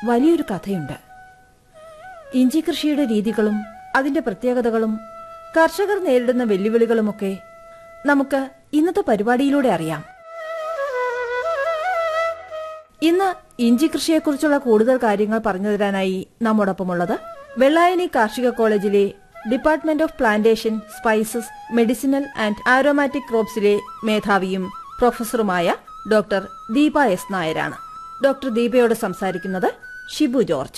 വലിയൊരു കഥയുണ്ട് ഇഞ്ചി കൃഷിയുടെ രീതികളും അതിന്റെ പ്രത്യേകതകളും കർഷകർ നേരിടുന്ന വെല്ലുവിളികളുമൊക്കെ നമുക്ക് ഇന്നത്തെ പരിപാടിയിലൂടെ അറിയാം ഇന്ന് ഇഞ്ചി കൃഷിയെക്കുറിച്ചുള്ള കൂടുതൽ കാര്യങ്ങൾ പറഞ്ഞു തരാനായി നമ്മോടൊപ്പമുള്ളത് വെള്ളായണി കാർഷിക കോളേജിലെ department of plantation spices medicinal and aromatic ക്രോപ്സിലെ മേധാവിയും പ്രൊഫസറുമായ ഡോക്ടർ ദീപ എസ് നായരാണ് ഡോക്ടർ ദീപയോട് സംസാരിക്കുന്നത് ഷിബു ജോർജ്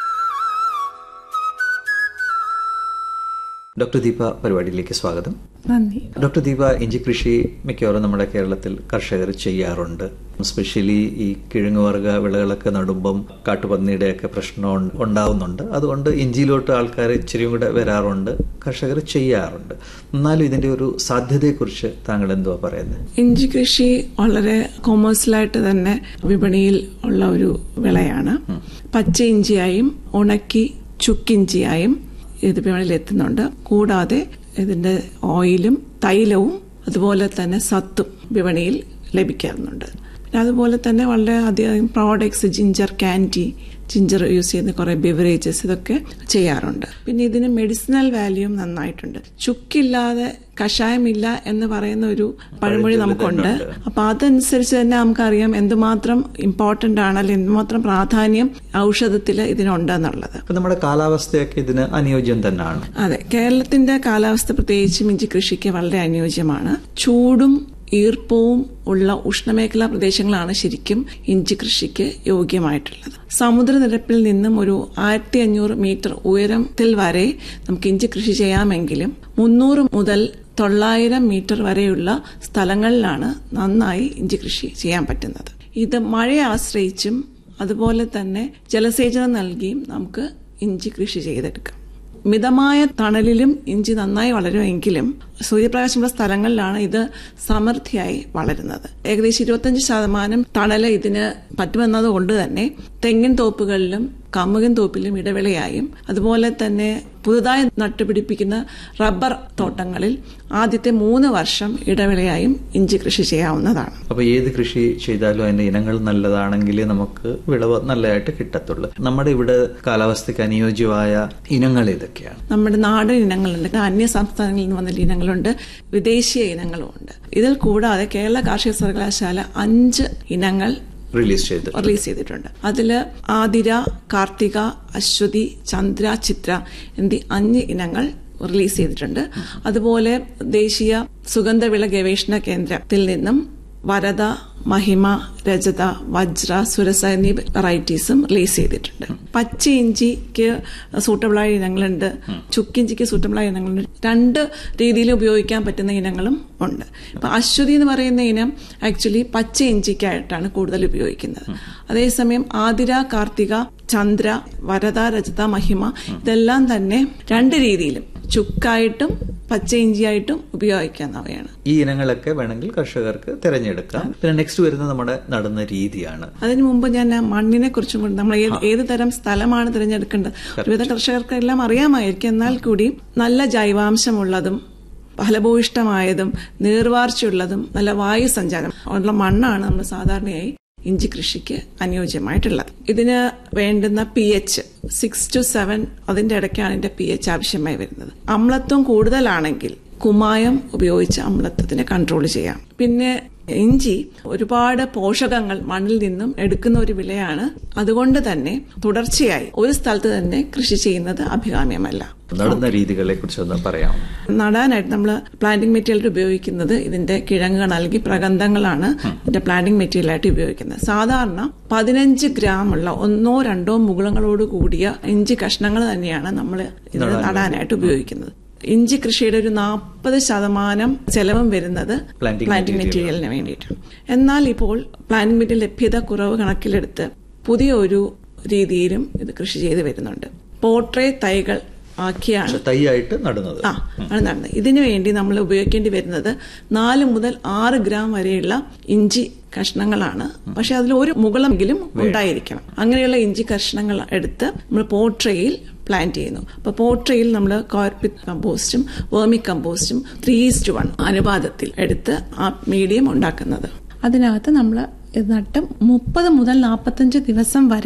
ഡോക്ടർ ദീപ പരിപാടിയിലേക്ക് സ്വാഗതം നന്ദി ഡോക്ടർ ദീപ ഇഞ്ചി കൃഷി മിക്കവാറും നമ്മുടെ കേരളത്തിൽ കർഷകർ ചെയ്യാറുണ്ട് സ്പെഷ്യലി ഈ കിഴങ്ങുവർഗ വിളകളൊക്കെ നടുമ്പം കാട്ടുപന്നിയുടെയൊക്കെ പ്രശ്നം ഉണ്ട- ഉണ്ടാവുന്നുണ്ട് അതുകൊണ്ട് ഇഞ്ചിയിലോട്ട് ആൾക്കാർ ഇച്ചിരിയും കൂടെ വരാറുണ്ട് കർഷകർ ചെയ്യാറുണ്ട് എന്നാലും ഇതിന്റെ ഒരു സാധ്യതയെക്കുറിച്ച് താങ്കൾ എന്തുവാ പറയുന്നത് ഇഞ്ചി കൃഷി വളരെ കൊമേഴ്സ്യലായിട്ട് തന്നെ വിപണിയിൽ ഉള്ള ഒരു വിളയാണ് പച്ച ഇഞ്ചിയായും ഉണക്കി ചുക്കിഞ്ചിയായും ഇത് വിപണിയിൽ എത്തുന്നുണ്ട് കൂടാതെ ഇതിന്റെ ഓയിലും തൈലവും അതുപോലെ തന്നെ സത്തും വിപണിയിൽ ലഭിക്കാറുണ്ട് പിന്നെ അതുപോലെ തന്നെ വളരെ അധികം products ginger candy ginger use ചെയ്യുന്ന കുറെ ബിവറേജസ് ഇതൊക്കെ ചെയ്യാറുണ്ട് പിന്നെ ഇതിന് മെഡിസിനൽ വാല്യൂം നന്നായിട്ടുണ്ട് ചുക്കില്ലാതെ കഷായമില്ല എന്ന് പറയുന്ന ഒരു പഴമൊഴി നമുക്കുണ്ട് അപ്പൊ അതനുസരിച്ച് തന്നെ നമുക്കറിയാം എന്തുമാത്രം ഇമ്പോർട്ടന്റ് ആണ് അല്ലെങ്കിൽ എന്തുമാത്രം പ്രാധാന്യം ഔഷധത്തിൽ ഇതിനുണ്ടെന്നുള്ളത് അപ്പൊ നമ്മുടെ കാലാവസ്ഥയൊക്കെ ഇതിന് അനുയോജ്യം തന്നെയാണ് അതെ കേരളത്തിന്റെ കാലാവസ്ഥ പ്രത്യേകിച്ചും ഇഞ്ചി കൃഷിക്ക് വളരെ അനുയോജ്യമാണ് ചൂടും ഈർപ്പവും ഉള്ള ഉഷ്ണമേഖലാ പ്രദേശങ്ങളാണ് ശരിക്കും ഇഞ്ചി കൃഷിക്ക് യോഗ്യമായിട്ടുള്ളത് സമുദ്രനിരപ്പിൽ നിന്നും ഒരു ആയിരത്തി അഞ്ഞൂറ് മീറ്റർ ഉയരത്തിൽ വരെ നമുക്ക് ഇഞ്ചി കൃഷി ചെയ്യാമെങ്കിലും മുന്നൂറ് മുതൽ തൊള്ളായിരം മീറ്റർ വരെയുള്ള സ്ഥലങ്ങളിലാണ് നന്നായി ഇഞ്ചി കൃഷി ചെയ്യാൻ പറ്റുന്നത് ഇത് മഴയെ ആശ്രയിച്ചും അതുപോലെ തന്നെ ജലസേചനം നൽകിയും നമുക്ക് ഇഞ്ചി കൃഷി ചെയ്തെടുക്കാം മിതമായ തണലിലും ഇഞ്ചി നന്നായി വളരുമെങ്കിലും സൂര്യപ്രകാശമുള്ള സ്ഥലങ്ങളിലാണ് ഇത് സമൃദ്ധിയായി വളരുന്നത് ഏകദേശം ഇരുപത്തഞ്ച് ശതമാനം തണല് ഇതിന് പറ്റുമെന്നത് കൊണ്ട് തന്നെ തെങ്ങിൻ തോപ്പുകളിലും കമുകൻ തോപ്പിലും ഇടവേളയായും അതുപോലെ തന്നെ പുതുതായി നട്ടുപിടിപ്പിക്കുന്ന റബ്ബർ തോട്ടങ്ങളിൽ ആദ്യത്തെ മൂന്ന് വർഷം ഇടവേളയായും ഇഞ്ചി കൃഷി ചെയ്യാവുന്നതാണ് അപ്പൊ ഏത് കൃഷി ചെയ്താലും അതിന്റെ ഇനങ്ങൾ നല്ലതാണെങ്കിൽ നമുക്ക് വിളവ് നല്ലതായിട്ട് കിട്ടത്തുള്ളൂ നമ്മുടെ ഇവിടെ കാലാവസ്ഥയ്ക്ക് അനുയോജ്യമായ ഇനങ്ങൾ ഏതൊക്കെയാണ് നമ്മുടെ നാടൻ ഇനങ്ങളുണ്ട് അന്യ സംസ്ഥാനങ്ങളിൽ നിന്ന് വന്ന ഇനങ്ങളുണ്ട് വിദേശീയ ഇനങ്ങളുമുണ്ട് ഇതിൽ കൂടാതെ കേരള കാർഷിക സർവകലാശാല അഞ്ച് ഇനങ്ങൾ റിലീസ് ചെയ്ത് റിലീസ് ചെയ്തിട്ടുണ്ട് അതില് ആതിര കാർത്തിക അശ്വതി ചന്ദ്ര ചിത്ര എന്നീ അഞ്ച് ഇനങ്ങൾ റിലീസ് ചെയ്തിട്ടുണ്ട് അതുപോലെ ദേശീയ സുഗന്ധവിള ഗവേഷണ കേന്ദ്രത്തിൽ നിന്നും വരദ മഹിമ രജത വജ്ര സുരസ എന്നീ വെറൈറ്റീസും റിലീസ് ചെയ്തിട്ടുണ്ട് പച്ച ഇഞ്ചിക്ക് സൂട്ടബിളായ ഇനങ്ങളുണ്ട് ചുക്കിഞ്ചിക്ക് സൂട്ടബിളായ ഇനങ്ങളുണ്ട് രണ്ട് രീതിയിൽ ഉപയോഗിക്കാൻ പറ്റുന്ന ഇനങ്ങളും ഉണ്ട് ഇപ്പൊ അശ്വതി എന്ന് പറയുന്ന ഇനം ആക്ച്വലി പച്ച ഇഞ്ചിക്കായിട്ടാണ് കൂടുതൽ ഉപയോഗിക്കുന്നത് അതേസമയം ആതിര കാർത്തിക ചന്ദ്ര വരദ രജത മഹിമ ഇതെല്ലാം തന്നെ രണ്ട് രീതിയിലും ചുക്കായിട്ടും പച്ച ഇഞ്ചിയായിട്ടും ഉപയോഗിക്കാവുന്നവയാണ് ഈ ഇനങ്ങളൊക്കെ വേണമെങ്കിൽ കർഷകർക്ക് തിരഞ്ഞെടുക്കാം പിന്നെ നെക്സ്റ്റ് വരുന്നത് നമ്മുടെ നടുന്ന രീതിയാണ് അതിനു മുമ്പ് ഞാൻ ആ മണ്ണിനെ കുറിച്ചും കൂടി നമ്മൾ ഏത് ഏത് തരം സ്ഥലമാണ് തിരഞ്ഞെടുക്കേണ്ടത് ഒരുവിധ കർഷകർക്ക് എല്ലാം അറിയാമായിരിക്കും എന്നാൽ കൂടി നല്ല ജൈവാംശമുള്ളതും ഫലഭൂയിഷ്ടമായതും നീർവാർച്ചയുള്ളതും നല്ല വായു സഞ്ചാരം ഉള്ള മണ്ണാണ് നമ്മൾ സാധാരണയായി ഇഞ്ചി കൃഷിക്ക് അനുയോജ്യമായിട്ടുള്ളത് ഇതിന് വേണ്ടുന്ന P H six two seven അതിന്റെ ഇടയ്ക്കാണ് ഇതിന്റെ പി എച്ച് ആവശ്യമായി വരുന്നത് അമ്ലത്വം കൂടുതലാണെങ്കിൽ കുമായം ഉപയോഗിച്ച് അമ്ലത്വത്തിനെ കൺട്രോൾ ചെയ്യാം പിന്നെ ഇഞ്ചി ഒരുപാട് പോഷകങ്ങൾ മണ്ണിൽ നിന്നും എടുക്കുന്ന ഒരു വിലയാണ് അതുകൊണ്ട് തന്നെ തുടർച്ചയായി ഒരു സ്ഥലത്ത് തന്നെ കൃഷി ചെയ്യുന്നത് അഭികാമ്യമല്ല നടുന്ന രീതികളെ കുറിച്ച് ഒന്ന് പറയാം നടാനായിട്ട് നമ്മൾ പ്ലാന്റിംഗ് മെറ്റീരിയൽ ഉപയോഗിക്കുന്നത് ഇതിന്റെ കിഴങ്ങുകൾ അല്ലെങ്കിൽ പ്രഗന്ധങ്ങളാണ് ഇതിന്റെ പ്ലാന്റിംഗ് മെറ്റീരിയൽ ആയിട്ട് ഉപയോഗിക്കുന്നത് സാധാരണ പതിനഞ്ച് ഗ്രാം ഉള്ള ഒന്നോ രണ്ടോ മുകുളങ്ങളോട് കൂടിയ ഇഞ്ചി കഷ്ണങ്ങൾ തന്നെയാണ് നമ്മൾ ഇത് നടാനായിട്ട് ഉപയോഗിക്കുന്നത് ഇഞ്ചി കൃഷിയുടെ ഒരു നാൽപ്പത് ശതമാനം ചെലവും വരുന്നത് Planting പ്ലാന്റിംഗ് മെറ്റീരിയലിന് വേണ്ടിയിട്ടാണ് എന്നാൽ ഇപ്പോൾ പ്ലാന്റിംഗ് മെറ്റീരിയൽ ലഭ്യത കുറവ് കണക്കിലെടുത്ത് പുതിയ ഒരു രീതിയിലും ഇത് കൃഷി ചെയ്ത് വരുന്നുണ്ട് പോട്രേ തൈകൾ ആക്കിയാണ് തൈയായിട്ട് നടുന്നത് ആ ആണ് നടന്നത് ഇതിനു വേണ്ടി നമ്മൾ ഉപയോഗിക്കേണ്ടി വരുന്നത് നാല് മുതൽ ആറ് ഗ്രാം വരെയുള്ള ഇഞ്ചി കഷ്ണങ്ങളാണ് പക്ഷെ അതിൽ ഒരു മുകളമെങ്കിലും ഉണ്ടായിരിക്കണം അങ്ങനെയുള്ള ഇഞ്ചി കഷ്ണങ്ങൾ എടുത്ത് നമ്മൾ പോട്രയിൽ പ്ലാന്റ് ചെയ്യുന്നു അപ്പൊ പോട്രയിൽ നമ്മൾ കോർപ്പിക് കമ്പോസ്റ്റും വേർമി കമ്പോസ്റ്റും ത്രീ ഈസ്റ്റ് വൺ അനുപാതത്തിൽ എടുത്ത് ആ മീഡിയം ഉണ്ടാക്കുന്നത് അതിനകത്ത് നമ്മൾ ഇത് നട്ട് മുപ്പത് മുതൽ നാൽപ്പത്തഞ്ച് ദിവസം വരെ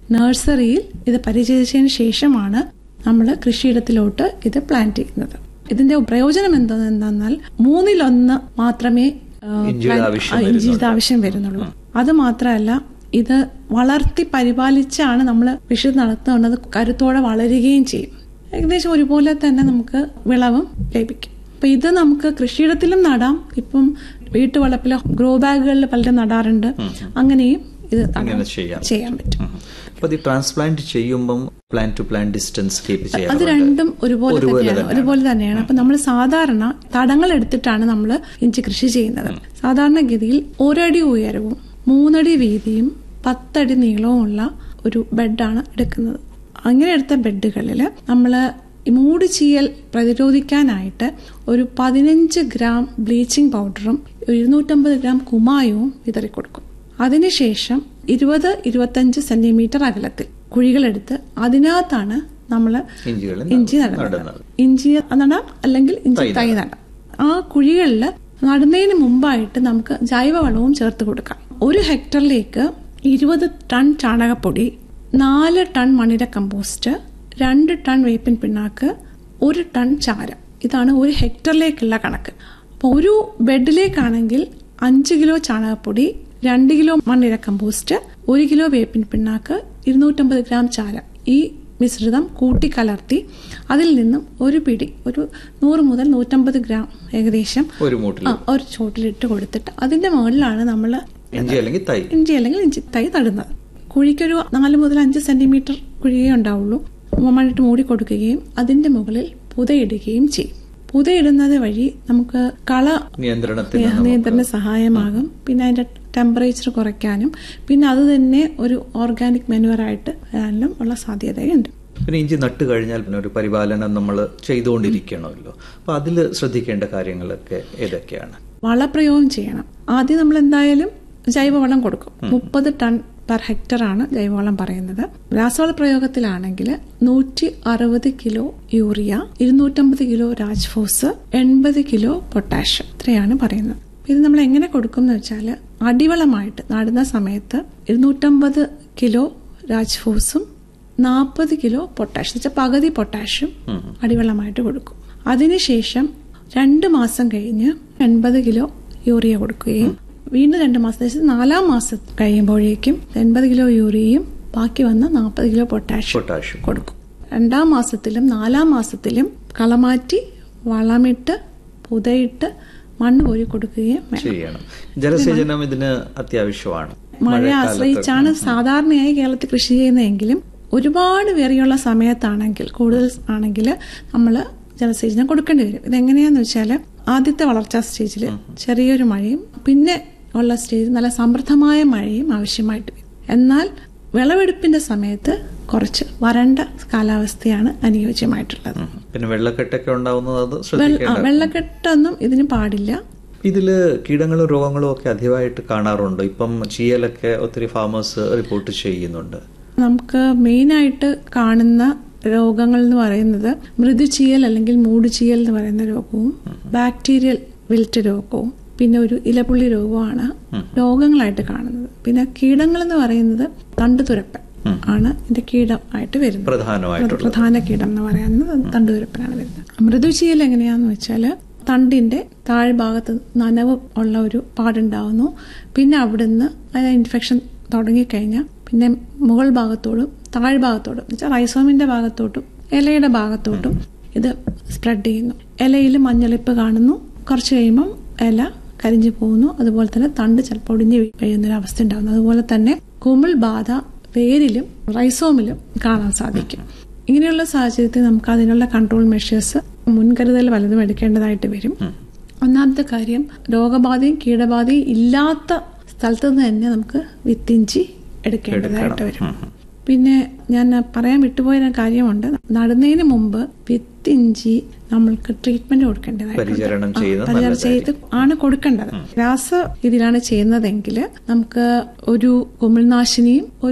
നഴ്സറിയിൽ ഇത് പരിചയിച്ചതിന് ശേഷമാണ് നമ്മൾ കൃഷിയിടത്തിലോട്ട് ഇത് പ്ലാന്റ് ചെയ്യുന്നത് ഇതിന്റെ പ്രയോജനം എന്താണെന്നാൽ മൂന്നിലൊന്ന് മാത്രമേ ആ, ഇഞ്ചിയുടെ plant- ആവശ്യം ആ, ഇഞ്ചിയുടെ ആവശ്യം വരുന്നുള്ളൂ അത് മാത്രമല്ല ഇത് വളർത്തി പരിപാലിച്ചാണ് നമ്മൾ കൃഷി നടത്തുന്നത് കരുത്തോടെ വളരുകയും ചെയ്യും ഏകദേശം ഒരുപോലെ തന്നെ നമുക്ക് വിളവും ലഭിക്കും അപ്പൊ ഇത് നമുക്ക് കൃഷിയിടത്തിലും നടാം ഇപ്പം വീട്ടുവളപ്പിലോ ഗ്രോ ബാഗുകളിൽ പലരും നടാറുണ്ട് അങ്ങനെയും ഇത് നടാം. അങ്ങനെ ചെയ്യാം ചെയ്യാൻ പറ്റും അപ്പൊ ഇത് ട്രാൻസ്പ്ലാന്റ് ചെയ്യുമ്പം plan to plan distance keep അത് ചെയ്യാറുണ്ട് രണ്ടും ഒരുപോലെ ഒരുപോലെ തന്നെയാണ് തന്നെയാണ്. ഒരുപോലെ തന്നെയാണ് അപ്പൊ നമ്മൾ സാധാരണ തടങ്ങൾ എടുത്തിട്ടാണ് നമ്മൾ ഇഞ്ചി കൃഷി ചെയ്യുന്നത് സാധാരണഗതിയിൽ ഒരടി ഉയരവും മൂന്നടി വീതിയും പത്തടി നീളവുമുള്ള ഒരു ബെഡാണ് എടുക്കുന്നത് അങ്ങനെ എടുത്ത ബെഡുകളിൽ നമ്മൾ മൂട് ചീയൽ പ്രതിരോധിക്കാനായിട്ട് ഒരു പതിനഞ്ച് ഗ്രാം ബ്ലീച്ചിങ് പൗഡറും ഒരു ഇരുന്നൂറ്റമ്പത് ഗ്രാം കുമായവും വിതറിക്കൊടുക്കും അതിനുശേഷം ഇരുപത് ഇരുപത്തഞ്ച് സെന്റിമീറ്റർ അകലത്തിൽ കുഴികളെടുത്ത് അതിനകത്താണ് നമ്മൾ ഇഞ്ചികൾ ഇഞ്ചി നടുന്നത് നടുന്നത്. ഇഞ്ചി നടാം അല്ലെങ്കിൽ ഇഞ്ചി തൈ തൈ നടാം ആ കുഴികളിൽ നടുന്നതിന് മുമ്പായിട്ട് നമുക്ക് ജൈവവളവും ചേർത്ത് കൊടുക്കാം ഒരു ഹെക്ടറിലേക്ക് ഇരുപത് ടൺ ചാണകപ്പൊടി നാല് ടൺ മണിര കമ്പോസ്റ്റ് രണ്ട് ടൺ വേപ്പിൻ പിണ്ണാക്ക് ഒരു ടൺ ചാരം ഇതാണ് ഒരു ഹെക്ടറിലേക്കുള്ള കണക്ക് അപ്പോൾ ഒരു ബെഡിലേക്കാണെങ്കിൽ അഞ്ച് കിലോ ചാണകപ്പൊടി രണ്ട് കിലോ മണ്ണിര കമ്പോസ്റ്റ് ഒരു കിലോ വേപ്പിൻ പിണ്ണാക്ക് ഇരുന്നൂറ്റമ്പത് ഗ്രാം ചാരം ഈ മിശ്രിതം കൂട്ടിക്കലർത്തി അതിൽ നിന്നും ഒരു പിടി ഒരു നൂറ് മുതൽ നൂറ്റമ്പത് ഗ്രാം ഏകദേശം ഒരു മൂട്ടിൽ ആ, ഒരു ചോട്ടിലിട്ട് കൊടുത്തിട്ട് അതിന്റെ മുകളിലാണ് നമ്മൾ ഇഞ്ചി അല്ലെങ്കിൽ തൈ ഇഞ്ചി അല്ലെങ്കിൽ ഇഞ്ചി തൈ നടുന്നത് കുഴിക്കൊരു നാല് മുതൽ അഞ്ച് സെന്റിമീറ്റർ കുഴിയേ ഉണ്ടാവുള്ളൂ മണ്ണിട്ട് മൂടി കൊടുക്കുകയും അതിന്റെ മുകളിൽ പുതയിടുകയും ചെയ്യും പുതയിടുന്നത് വഴി നമുക്ക് കള നിയന്ത്രണത്തിന് നമുക്ക് നിയന്ത്രണ സഹായമാകും പിന്നെ അതിന്റെ ടെമ്പറേച്ചർ കുറയ്ക്കാനും പിന്നെ അത് തന്നെ ഒരു ഓർഗാനിക് മെനുവറായിട്ട് വരാനും ഉള്ള സാധ്യതയുണ്ട് പിന്നെ ഇഞ്ചി നട്ട് കഴിഞ്ഞാൽ പിന്നെ ഒരു പരിപാലനം നമ്മൾ ചെയ്തുകൊണ്ടിരിക്കണമല്ലോ അപ്പൊ അതിൽ ശ്രദ്ധിക്കേണ്ട കാര്യങ്ങളൊക്കെ ഏതൊക്കെയാണ് വളപ്രയോഗം ചെയ്യണം ആദ്യം നമ്മൾ എന്തായാലും ജൈവവളം കൊടുക്കും മുപ്പത് ടൺ പെർ ഹെക്ടർ ആണ് ജൈവവളം പറയുന്നത് രാസവള പ്രയോഗത്തിലാണെങ്കിൽ നൂറ്റി അറുപത് കിലോ യൂറിയ ഇരുന്നൂറ്റമ്പത് കിലോ രാജ്ഫോസ് എൺപത് കിലോ പൊട്ടാഷ്യം ഇത്രയാണ് പറയുന്നത് ഇത് നമ്മൾ എങ്ങനെ കൊടുക്കും എന്ന് വെച്ചാൽ അടിവളമായിട്ട് നടുന്ന സമയത്ത് ഇരുന്നൂറ്റമ്പത് കിലോ രാജ്ഫോസും നാൽപ്പത് കിലോ പൊട്ടാഷ്യം വെച്ചാൽ പകുതി പൊട്ടാഷ്യം അടിവെള്ളമായിട്ട് കൊടുക്കും അതിനുശേഷം രണ്ട് മാസം കഴിഞ്ഞ് എൺപത് കിലോ യൂറിയ കൊടുക്കുകയും വീണ്ടും രണ്ട് മാസം അതായത് നാലാം മാസം കഴിയുമ്പോഴേക്കും എൺപത് കിലോ യൂറിയയും ബാക്കി വന്ന നാൽപ്പത് കിലോ പൊട്ടാഷ്യം പൊട്ടാഷ്യം കൊടുക്കും രണ്ടാം മാസത്തിലും നാലാം മാസത്തിലും കളമാറ്റി വളമിട്ട് പുതയിട്ട് മണ്ണ് കോരി കൊടുക്കുകയും വേണം ചെയ്യണം ജലസേചനം ഇതിന് അത്യാവശ്യമാണ് മഴയെ ആശ്രയിച്ചാണ് സാധാരണയായി കേരളത്തിൽ കൃഷി ചെയ്യുന്നതെങ്കിലും ഒരുപാട് വേറിയുള്ള സമയത്താണെങ്കിൽ കൂടുതൽ ആണെങ്കിൽ നമ്മൾ ജലസേചനം കൊടുക്കേണ്ടി വരും ഇതെങ്ങനെയാന്ന് വെച്ചാൽ ആദ്യത്തെ വളർച്ചാ സ്റ്റേജിൽ ചെറിയൊരു മഴയും പിന്നെ ഉള്ള സ്റ്റേജിൽ നല്ല സമൃദ്ധമായ മഴയും ആവശ്യമായിട്ട് വരും എന്നാൽ വിളവെടുപ്പിന്റെ സമയത്ത് കുറച്ച് വരണ്ട കാലാവസ്ഥയാണ് അനുയോജ്യമായിട്ടുള്ളത് പിന്നെ വെള്ളക്കെട്ടൊക്കെ ഉണ്ടാവുന്നത് അത് വെള്ള- ആ, ശ്രദ്ധിക്കേണ്ട വെള്ളക്കെട്ടൊന്നും ഇതിന് പാടില്ല ഇതില് കീടങ്ങളും രോഗങ്ങളും ഒക്കെ അധികമായിട്ട് കാണാറുണ്ട് ഇപ്പം ചീയലൊക്കെ ഒത്തിരി ഫാമേഴ്സ് റിപ്പോർട്ട് ചെയ്യുന്നുണ്ട് നമുക്ക് മെയിനായിട്ട് കാണുന്ന രോഗങ്ങൾ എന്ന് പറയുന്നത് മൃദുചീയൽ അല്ലെങ്കിൽ മൂടുചീയൽ എന്ന് പറയുന്ന രോഗവും ബാക്ടീരിയൽ വിൽറ്റ് രോഗവും പിന്നെ ഒരു ഇലപുള്ളി രോഗമാണ് രോഗങ്ങളായിട്ട് കാണുന്നത് പിന്നെ കീടങ്ങൾ എന്ന് പറയുന്നത് തണ്ടുതുരപ്പൻ ആണ് ഇതിന്റെ കീടമായിട്ട് വരുന്നത് പ്രധാനമായിട്ടുള്ളത് പ്രധാന കീടം എന്ന് പറയുന്നത് തണ്ടുതുരപ്പനാണ് വരുന്നത് മൃദുചീയൽ എങ്ങനെയാന്ന് വെച്ചാല് തണ്ടിന്റെ താഴ്ഭാഗത്ത് നനവ് ഉള്ള ഒരു പാടുണ്ടാവുന്നു പിന്നെ അവിടുന്ന് അതിന് ഇൻഫെക്ഷൻ തുടങ്ങിക്കഴിഞ്ഞാൽ പിന്നെ മുകൾ ഭാഗത്തോടും താഴ്ഭാഗത്തോടും വെച്ചാൽ റൈസോമിന്റെ ഭാഗത്തോട്ടും ഇലയുടെ ഭാഗത്തോട്ടും ഇത് സ്പ്രെഡ് ചെയ്യുന്നു ഇലയിൽ മഞ്ഞളിപ്പ് കാണുന്നു കുറച്ച് കഴിയുമ്പം ഇല കരിഞ്ഞു പോകുന്നു അതുപോലെ തന്നെ തണ്ട് ചിലപ്പോൾ ഒടിഞ്ഞു വീഴുന്ന ഒരു അവസ്ഥ ഉണ്ടാകുന്നു അതുപോലെ തന്നെ കുമിൾ ബാധ വേരിലും റൈസോമിലും കാണാൻ സാധിക്കും ഇങ്ങനെയുള്ള സാഹചര്യത്തിൽ നമുക്ക് അതിനുള്ള കൺട്രോൾ മെഷേഴ്സ് മുൻകരുതൽ വലതും എടുക്കേണ്ടതായിട്ട് വരും ഒന്നാമത്തെ കാര്യം രോഗബാധയും കീടബാധയും ഇല്ലാത്ത സ്ഥലത്ത് നിന്ന് തന്നെ നമുക്ക് വിത്തിഞ്ചി എടുക്കേണ്ടതായിട്ട് വരും പിന്നെ ഞാൻ പറയാൻ വിട്ടുപോയ ഒരു കാര്യമുണ്ട് നടുന്നതിന് മുമ്പ് വിത്തിഞ്ചി നമ്മൾക്ക് ട്രീറ്റ്മെന്റ് കൊടുക്കേണ്ടതായിട്ടുണ്ട് പരിചരണം ചെയ്യുന്നത് ആ, പരിചരണം ചെയ്ത് ആണ് കൊടുക്കേണ്ടത് രാസ ഇതിലാണ് ചെയ്യുന്നതെങ്കിൽ നമുക്ക് ഒരു കുമിൾനാശിനിയും ഒരു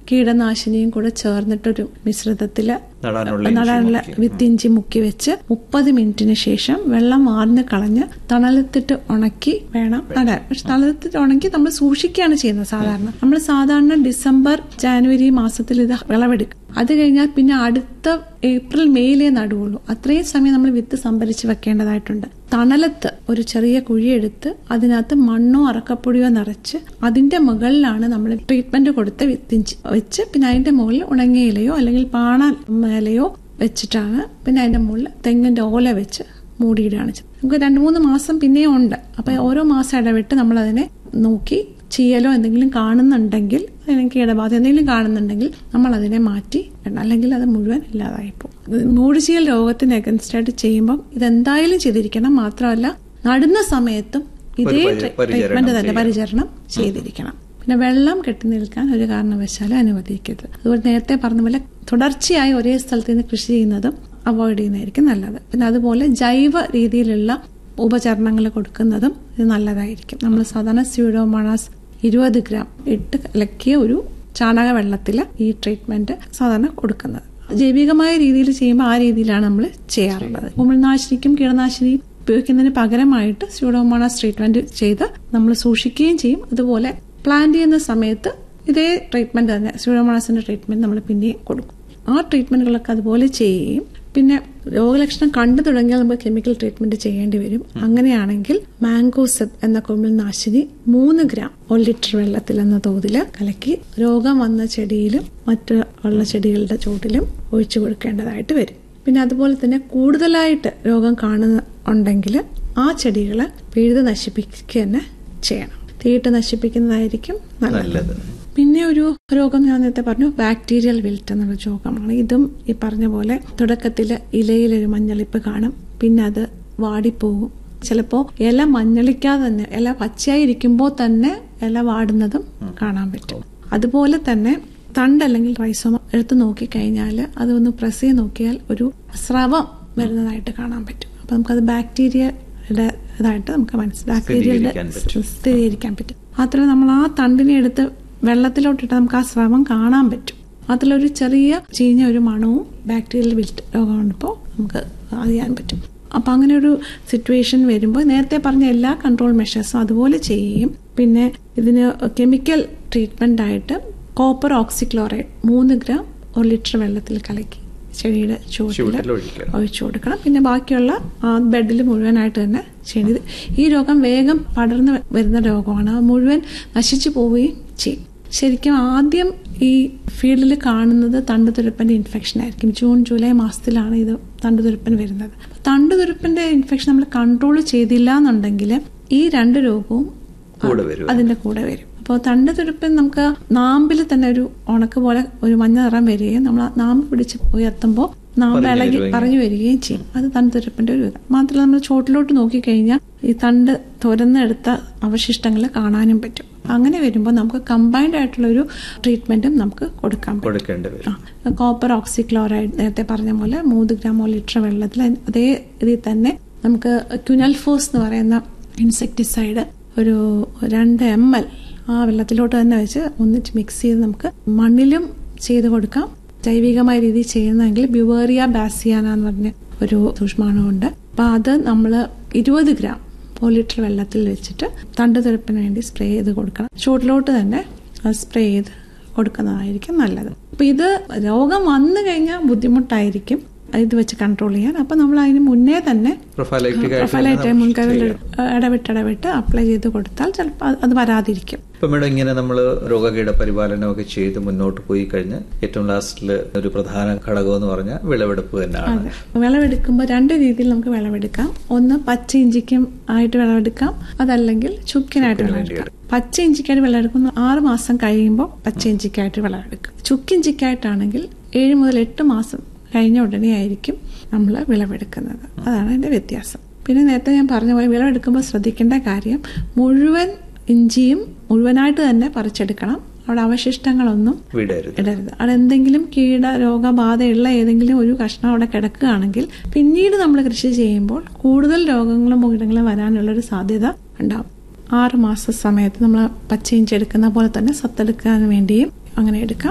കീടനാശിനിയും കൂടെ ചേർന്നിട്ടൊരു മിശ്രിതത്തില് നടാനുള്ള ഇഞ്ചി നടാനുള്ള മുക്കി. വിത്തിഞ്ചി മുക്കി വെച്ച് മുപ്പത് മിനിറ്റിന് ശേഷം വെള്ളം വാർന്ന് കളഞ്ഞ് തണലത്തിട്ട് ഉണക്കി വേണം നടാൻ പക്ഷെ തണലത്തിട്ട് ഉണക്കി നമ്മൾ സൂക്ഷിക്കുകയാണ് ചെയ്യുന്നത് സാധാരണ നമ്മൾ സാധാരണ ഡിസംബർ ജാനുവരി മാസത്തിൽ ഇത് വിളവെടുക്കും അത് കഴിഞ്ഞാൽ പിന്നെ അടുത്ത ഏപ്രിൽ മെയ്യിലേ നടുവുള്ളൂ അത്രയും സമയം നമ്മൾ വിത്ത് സംഭരിച്ച് വെക്കേണ്ടതായിട്ടുണ്ട് തണലത്ത് ഒരു ചെറിയ കുഴിയെടുത്ത് അതിനകത്ത് മണ്ണോ അറക്കപ്പൊടിയോ നിറച്ച് അതിന്റെ മുകളിലാണ് നമ്മൾ ട്രീറ്റ്മെന്റ് കൊടുത്ത് വിത്തിഞ്ചി വെച്ച് പിന്നെ അതിന്റെ മുകളിൽ ഉണങ്ങിയ ഇലയോ അല്ലെങ്കിൽ പാണ ഇലയോ വെച്ചിട്ടാണ് പിന്നെ അതിന്റെ മുകളിൽ തെങ്ങിന്റെ ഓല വെച്ച് മൂടിയിടുകയാണ് ചെയ്യുന്നത്. നമുക്ക് രണ്ട് മൂന്ന് മാസം പിന്നെയും ഉണ്ട് അപ്പൊ ഓരോ മാസം ഇടവിട്ട് നമ്മൾ അതിനെ നോക്കി ചീയലോ എന്തെങ്കിലും കാണുന്നുണ്ടെങ്കിൽ അല്ലെങ്കിൽ കീടബാധ എന്തെങ്കിലും കാണുന്നുണ്ടെങ്കിൽ നമ്മൾ അതിനെ മാറ്റി ഇടണം അല്ലെങ്കിൽ അത് മുഴുവൻ ഇല്ലാതായി പോകും മൂടുചീയൽ രോഗത്തിന് അഗൻസ്റ്റ് ആയിട്ട് ചെയ്യുമ്പോൾ ഇതെന്തായാലും ചെയ്തിരിക്കണം മാത്രമല്ല നടുന്ന സമയത്തും ഇതേ ഒരു പരി- പരിചരണം ട്രീറ്റ്മെന്റ് തന്നെ ചെയ്യണം. പരിചരണം ചെയ്തിരിക്കണം പിന്നെ വെള്ളം കെട്ടി നിൽക്കാൻ ഒരു കാരണവശാലും അനുവദിക്കരുത് അതുപോലെ നേരത്തെ പറഞ്ഞ പോലെ തുടർച്ചയായി ഒരേ സ്ഥലത്ത് നിന്ന് കൃഷി ചെയ്യുന്നതും അവോയ്ഡ് ചെയ്യുന്നതായിരിക്കും നല്ലത് പിന്നെ അതുപോലെ ജൈവ രീതിയിലുള്ള ഉപചരണങ്ങൾ കൊടുക്കുന്നതും ഇത് നല്ലതായിരിക്കും നമ്മൾ സാധാരണ സ്യൂഡോമോണാസ് ഇരുപത് ഗ്രാം ഇട്ട് കലക്കിയ ഒരു ചാണക വെള്ളത്തിൽ ഈ ട്രീറ്റ്മെന്റ് സാധാരണ കൊടുക്കുന്നത് ജൈവികമായ രീതിയിൽ ചെയ്യുമ്പോൾ ആ രീതിയിലാണ് നമ്മൾ ചെയ്യാറുള്ളത് കുമിൾനാശിനിക്കും കീടനാശിനിയും ഉപയോഗിക്കുന്നതിന് പകരമായിട്ട് സ്യൂഡോമോണാസ് ട്രീറ്റ്മെന്റ് ചെയ്ത് നമ്മൾ സൂക്ഷിക്കുകയും ചെയ്യും അതുപോലെ പ്ലാന്റ് ചെയ്യുന്ന സമയത്ത് ഇതേ ട്രീറ്റ്മെന്റ് തന്നെ സ്യൂഡോമോണാസിന്റെ ട്രീറ്റ്മെന്റ് നമ്മൾ പിന്നെയും കൊടുക്കും ആ ട്രീറ്റ്മെന്റുകളൊക്കെ അതുപോലെ ചെയ്യുകയും പിന്നെ രോഗലക്ഷണം കണ്ടു തുടങ്ങിയാൽ നമുക്ക് കെമിക്കൽ ട്രീറ്റ്മെന്റ് ചെയ്യേണ്ടി വരും അങ്ങനെയാണെങ്കിൽ മാംഗോസെബ് എന്ന കുമിൾനാശിനി മൂന്ന് ഗ്രാം ഒരു ലിറ്റർ വെള്ളത്തിൽ എന്ന തോതിൽ കലക്കി രോഗം വന്ന ചെടിയിലും മറ്റു ഉള്ള ചെടികളുടെ ചോട്ടിലും ഒഴിച്ചു കൊടുക്കേണ്ടതായിട്ട് വരും പിന്നെ അതുപോലെ തന്നെ കൂടുതലായിട്ട് രോഗം കാണുന്ന ഉണ്ടെങ്കിൽ ആ ചെടികളെ പിഴുത് നശിപ്പിക്കുക തന്നെ ചെയ്യണം തീയിട്ട് നശിപ്പിക്കുന്നതായിരിക്കും നല്ലത് നല്ലത് പിന്നെ ഒരു രോഗം ഞാൻ നേരത്തെ പറഞ്ഞു ബാക്ടീരിയൽ വിൽറ്റ് എന്നുള്ള രോഗമാണ് ഇതും ഈ പറഞ്ഞ പോലെ തുടക്കത്തിൽ ഇലയിലൊരു മഞ്ഞളിപ്പ് കാണും പിന്നെ അത് വാടിപ്പോകും ചിലപ്പോൾ ഇല മഞ്ഞളിക്കാതെ തന്നെ ഇല പച്ചയായിരിക്കുമ്പോൾ തന്നെ ഇല വാടുന്നതും കാണാൻ പറ്റും അതുപോലെ തന്നെ തണ്ട് അല്ലെങ്കിൽ റൈസോമ എടുത്ത് നോക്കിക്കഴിഞ്ഞാൽ അതൊന്ന് പ്രസ് ചെയ്ത് നോക്കിയാൽ ഒരു സ്രവം വരുന്നതായിട്ട് കാണാൻ പറ്റും അപ്പൊ നമുക്കത് ബാക്ടീരിയയുടെ ഇതായിട്ട് നമുക്ക് മനസ്സിലാക്കാം ബാക്ടീരിയയുടെ സ്ഥിരീകരിക്കാൻ പറ്റും. സ്ഥിരീകരിക്കാൻ പറ്റും മാത്രമല്ല നമ്മൾ ആ തണ്ടിനെ എടുത്ത് വെള്ളത്തിലോട്ടിട്ട് നമുക്ക് ആ സ്രവം കാണാൻ പറ്റും അതിലൊരു ചെറിയ ചീഞ്ഞ ഒരു മണവും ബാക്ടീരിയൽ വിൽറ്റ് രോഗമാണിപ്പോൾ നമുക്ക് അറിയാൻ പറ്റും അപ്പൊ അങ്ങനെ ഒരു സിറ്റുവേഷൻ വരുമ്പോൾ നേരത്തെ പറഞ്ഞ എല്ലാ കൺട്രോൾ മെഷേഴ്സും അതുപോലെ ചെയ്യുകയും പിന്നെ ഇതിന് കെമിക്കൽ ട്രീറ്റ്മെന്റ് ആയിട്ട് കോപ്പർ ഓക്സിക്ലോറൈഡ് മൂന്ന് ഗ്രാം ഒരു ലിറ്റർ വെള്ളത്തിൽ കലക്കി ചെടിയുടെ ചുവട്ടിൽ ചുവട്ടിൽ ഒഴിക്കണം. ഒഴിച്ചു കൊടുക്കണം പിന്നെ ബാക്കിയുള്ള ആ ബെഡിൽ മുഴുവനായിട്ട് തന്നെ ചെയ്യണം ഇത് ഈ രോഗം വേഗം പടർന്നു വരുന്ന രോഗമാണ് അത് മുഴുവൻ നശിച്ചു പോവുകയും ചെയ്യും ശരിക്കും ആദ്യം ഈ ഫീൽഡിൽ കാണുന്നത് തണ്ടുതുരുപ്പന്റെ ഇൻഫെക്ഷൻ ആയിരിക്കും ജൂൺ ജൂലൈ മാസത്തിലാണ് ഇത് തണ്ടുതുരുപ്പൻ വരുന്നത് തണ്ടുതുരുപ്പന്റെ ഇൻഫെക്ഷൻ നമ്മൾ കൺട്രോൾ ചെയ്തില്ല എന്നുണ്ടെങ്കിൽ ഈ രണ്ട് രോഗവും കൂടെ വരും. അതിന്റെ കൂടെ വരും അപ്പോൾ തണ്ട് തുരുപ്പൻ നമുക്ക് നാമ്പിൽ തന്നെ ഒരു ഉണക്ക് പോലെ ഒരു മഞ്ഞ നിറം വരികയും നമ്മൾ ആ നാമ്പ് പിടിച്ച് ഉയർത്തുമ്പോൾ നാമ്പ് പറഞ്ഞു ഇളകി വരുവായിരിക്കും. പറഞ്ഞു വരികയും ചെയ്യും അത് തണ്ട് തുരുപ്പന്റെ ഒരു ഇത് മാത്രമല്ല നമ്മൾ ചോട്ടിലോട്ട് നോക്കിക്കഴിഞ്ഞാൽ ഈ തണ്ട് തുരന്നെടുത്ത അവശിഷ്ടങ്ങൾ കാണാനും പറ്റും അങ്ങനെ വരുമ്പോൾ നമുക്ക് കമ്പൈൻഡ് ആയിട്ടുള്ള ഒരു ട്രീറ്റ്മെന്റും നമുക്ക് കൊടുക്കാൻ പറ്റും കൊടുക്കേണ്ടി വരും ആ, കോപ്പർ ഓക്സിക്ലോറൈഡ് നേരത്തെ പറഞ്ഞ പോലെ മൂന്ന് ഗ്രാം ഒരു ലിറ്റർ വെള്ളത്തിൽ അതിന് അതേ ഇതിൽ തന്നെ നമുക്ക് ക്യുനൽഫോസ് എന്ന് പറയുന്ന ഇൻസെക്ടിസൈഡ് ഒരു രണ്ട് എം എൽ ആ വെള്ളത്തിലോട്ട് തന്നെ വെച്ച് ഒന്നിച്ച് മിക്സ് ചെയ്ത് നമുക്ക് മണ്ണിലും ചെയ്ത് കൊടുക്കാം ജൈവികമായ രീതിയിൽ ചെയ്യുന്നതെങ്കിൽ ബ്യുവേറിയ ബാസിയാന എന്ന് പറഞ്ഞ ഒരു സൂക്ഷ്മാണുണ്ട് അപ്പൊ അത് നമ്മൾ ഇരുപത് ഗ്രാം ഒരു ലിറ്റർ വെള്ളത്തിൽ വെച്ചിട്ട് തണ്ട് തുരപ്പിന് വേണ്ടി സ്പ്രേ ചെയ്ത് കൊടുക്കണം ചൂട്ടിലോട്ട് തന്നെ സ്പ്രേ ചെയ്ത് കൊടുക്കുന്നതായിരിക്കും നല്ലത് അപ്പൊ ഇത് രോഗം വന്നു കഴിഞ്ഞാൽ ബുദ്ധിമുട്ടായിരിക്കും ഇത് വെച്ച് കൺട്രോൾ ചെയ്യാൻ അപ്പൊ നമ്മൾ അതിന് മുന്നേ തന്നെ പ്രൊഫൈലൈറ്റിക് ആയിട്ട് പ്രൊഫൈലായിട്ട് തന്നെ നമുക്ക് മുൻകരുതൽ ചെയ്യാം. ഇടവിട്ട് ഇടവിട്ട് അപ്ലൈ ചെയ്ത് കൊടുത്താൽ ചിലപ്പോൾ അത് വരാതിരിക്കും ഇപ്പൊ മേഡം ഇങ്ങനെ നമ്മൾ രോഗകീട പരിപാലനമൊക്കെ ചെയ്ത് മുന്നോട്ട് പോയി കഴിഞ്ഞ് ഏറ്റവും ലാസ്റ്റിൽ ഒരു പ്രധാന ഘടകം എന്ന് പറഞ്ഞാൽ വിളവെടുപ്പ് തന്നെയാണ് അതെ വിളവെടുക്കുമ്പോൾ രണ്ട് രീതിയിൽ നമുക്ക് വിളവെടുക്കാം ഒന്ന് പച്ച ഇഞ്ചിക്കും ആയിട്ട് വിളവെടുക്കാം അതല്ലെങ്കിൽ ചുക്കിനായിട്ട് വിളവെടുക്കാം പച്ച ഇഞ്ചിക്കായിട്ട് വിളവെടുക്കുന്ന ആറ് മാസം കഴിയുമ്പോൾ പച്ച ഇഞ്ചിക്കായിട്ട് വിളവെടുക്കും ചുക്കിഞ്ചിക്കായിട്ടാണെങ്കിൽ ഏഴ് മുതൽ എട്ട് മാസം കഴിഞ്ഞ ഉടനെ ആയിരിക്കും നമ്മൾ വിളവെടുക്കുന്നത് അതാണ് അതിന്റെ വ്യത്യാസം പിന്നെ നേരത്തെ ഞാൻ പറഞ്ഞ പോലെ വിളവെടുക്കുമ്പോൾ ശ്രദ്ധിക്കേണ്ട കാര്യം മുഴുവൻ ഇഞ്ചിയും മുഴുവനായിട്ട് തന്നെ പറിച്ചെടുക്കണം അവിടെ അവശിഷ്ടങ്ങളൊന്നും വിടരുത് ഇടരുത് അവിടെ എന്തെങ്കിലും കീട രോഗബാധയുള്ള ഏതെങ്കിലും ഒരു കഷ്ണം അവിടെ കിടക്കുകയാണെങ്കിൽ പിന്നീട് നമ്മൾ കൃഷി ചെയ്യുമ്പോൾ കൂടുതൽ രോഗങ്ങളും കീടങ്ങളും വരാനുള്ള ഒരു സാധ്യത ഉണ്ടാവും ആറ് മാസ സമയത്ത് നമ്മൾ പച്ച ഇഞ്ചി എടുക്കുന്ന പോലെ തന്നെ സത്തെടുക്കാൻ വേണ്ടിയും അങ്ങനെ എടുക്കാം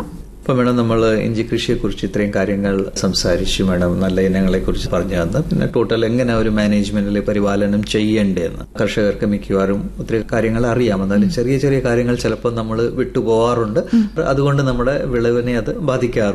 അപ്പൊ മേഡം നമ്മൾ ഇഞ്ചി കൃഷിയെ കുറിച്ച് ഇത്രയും കാര്യങ്ങൾ സംസാരിച്ചു മേഡം നല്ല ഇനങ്ങളെ കുറിച്ച് പറഞ്ഞു തന്നു പിന്നെ ടോട്ടൽ എങ്ങനെ ഒരു മാനേജ്മെന്റിൽ പരിപാലനം ചെയ്യേണ്ടതെന്ന് കർഷകർക്ക് മിക്കവാറും ഒത്തിരി കാര്യങ്ങൾ അറിയാം എന്നാലും ചെറിയ ചെറിയ കാര്യങ്ങൾ ചിലപ്പോൾ നമ്മൾ വിട്ടുപോകാറുണ്ട് അതുകൊണ്ട് നമ്മുടെ വിളവിനെ അത് ബാധിക്കാറുണ്ട്